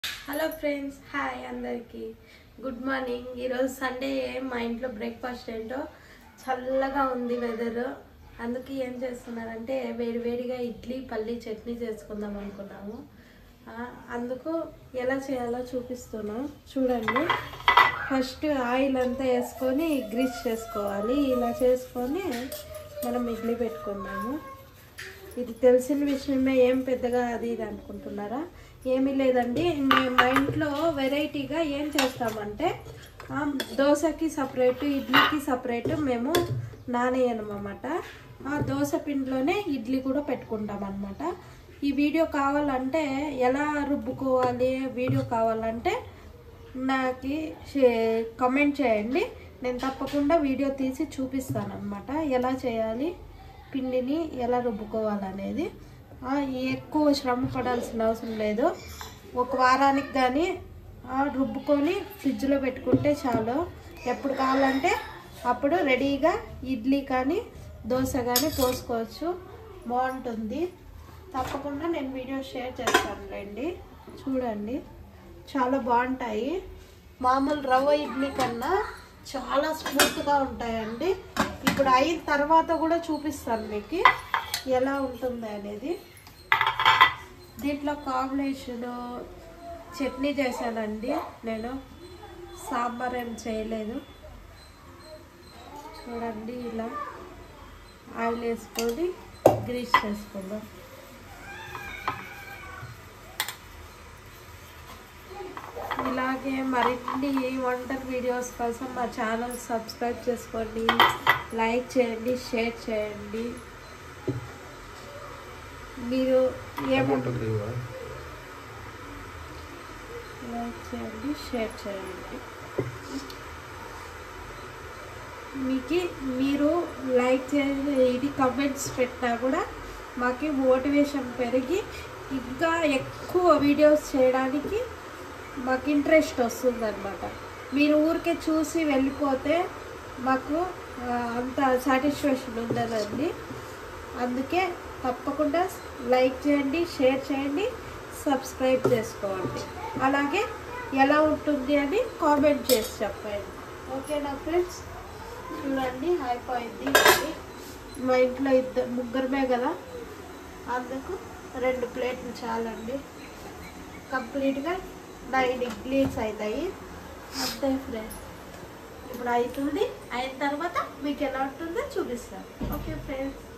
Hello friends hi అందరికీ good morning ఈరోజు Sunday మా ఇంట్లో బ్రేక్ఫాస్ట్ ఏంటో చల్లగా ఉంది వెదర్ అందుకే ఏం చేస్తున్నారంటే వేడివేడిగా ఇడ్లీ పల్లి చట్నీ చేసుకుందాం అనుకున్నాము ఆ, అందుకు ఎలా చేయాలో చూపిస్తున్నా చూడండి ఫస్ట్ ఆయిల్ అంతా వేసుకొని గ్రీస్ చేసుకోవాలి ఇలా చేసుకొని మనం ఇడ్లీ పెట్టుకుందాము ఇది తెలిసిన విషయమే ఏం పెద్దగా అది ఇది అనుకుంటున్నారా ఏమీ లేదండి మేము మా ఇంట్లో వెరైటీగా ఏం చేస్తామంటే ఆ, దోశకి సపరేట్ ఇడ్లీకి సపరేట్ మేము నానేయనమాట ఆ దోశ పిండిలోనే ఇడ్లీ కూడా పెట్టుకుంటాం అనమాట ఈ వీడియో కావాలంటే ఎలా రుబ్బుకోవాలి వీడియో కావాలంటే నాకు కమెంట్ చేయండి నేను తప్పకుండా వీడియో తీసి చూపిస్తాను అనమాట ఎలా చేయాలి పిండిని ఎలా రుబ్బుకోవాలనేది ఆ, ఎక్కువ శ్రమ పడాల్సిన అవసరం లేదు ఒక వారానికి కానీ రుబ్బుకొని ఫ్రిడ్జ్లో పెట్టుకుంటే చాలు ఎప్పుడు కావాలంటే అప్పుడు రెడీగా ఇడ్లీ కానీ దోశ కానీ పోసుకోవచ్చు బాగుంటుంది తప్పకుండా నేను వీడియో షేర్ చేస్తానులేండి చూడండి చాలా బాగుంటాయి మామూలు రవ్వ ఇడ్లీ కన్నా చాలా స్మూత్గా ఉంటాయండి ఇప్పుడు అయిన తర్వాత కూడా చూపిస్తాను మీకు ఎలా ఉంటుంది అనేది దీంట్లో కాంబినేషన్ చట్నీ చేశానండి నేను సాంబార్ ఏం చేయలేదు చూడండి ఇలా ఆయిల్ వేసుకొని గ్రీస్ చేసుకుందాం ఇలాగే మరిన్ని వంటల వీడియోస్ కోసం మా ఛానల్ సబ్స్క్రైబ్ చేసుకోండి లైక్ చేయండి షేర్ చేయండి మీరు ఏమంటారు లైక్ చేయండి షేర్ చేయండి మీకు మీరు లైక్ చేయండి ఇది కమెంట్స్ పెట్టినా కూడా మాకు మోటివేషన్ పెరిగి ఇంకా ఎక్కువ వీడియోస్ చేయడానికి మాకు ఇంట్రెస్ట్ వస్తుంది అనమాట మీరు ఊరికే చూసి వెళ్ళిపోతే మాకు ఆ, అంత సాటిస్ఫాక్షన్ ఉండదండి అందుకే తప్పకుండా లైక్ చేయండి షేర్ చేయండి సబ్స్క్రైబ్ చేసుకోండి అలాగే ఎలా ఉంటుంది అని కామెంట్ చేసి చెప్పండి ఓకేనా ఫ్రెండ్స్ చూడండి అయిపోయింది ఇది. మా ఇంట్లో ఇద్దరు ముగ్గురమే కదా అందుకు రెండు ప్లేట్లు చాలండి కంప్లీట్గా నైన్ ఇడ్లీస్ అవుతాయి అంతే ఫ్రెండ్స్ ఇప్పుడు అవుతుంది అయిన తర్వాత మీకు ఎలా ఉంటుందో చూపిస్తాను ఓకే ఫ్రెండ్స్